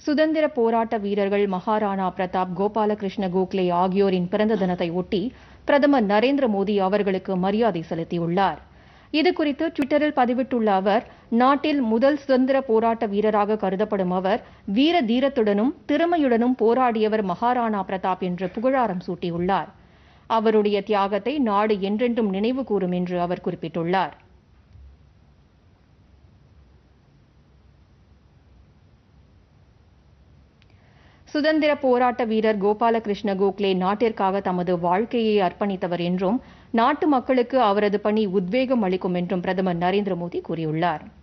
சுதந்திர போராட்ட வீரர்கள் மகாராணா பிரதாப் கோபாலகிருஷ்ண கோகலே ஆகியோரின் பிறந்த தினத்தை ஒட்டி பிரதமர் நரேந்திர மோடி அவர்களுக்கு மரியாதை செலுத்தியுள்ளார் இதுகுறித்து ட்விட்டரில் பதிவிட்டுள்ள அவர் நாட்டில் முதல் சுதந்திர போராட்ட வீரராக கருதப்படும் அவர் வீர தீரத்துடனும் திறமையுடனும் போராடியவர் மகாராணா பிரதாப் என்று புகழாரம் சூட்டியுள்ளார் அவருடைய தியாகத்தை நாடு என்றென்றும் நினைவு கூறும் என்று அவர் குறிப்பிட்டுள்ளார் சுதந்திர போராட்ட வீரர் கோபாலகிருஷ்ண கோகலே நாட்டிற்காக தமது வாழ்க்கையை அர்ப்பணித்தவர் என்றும் நாட்டு மக்களுக்கு அவரது பணி உத்வேகம் அளிக்கும் என்றும் பிரதமர் நரேந்திர மோடி கூறியுள்ளார்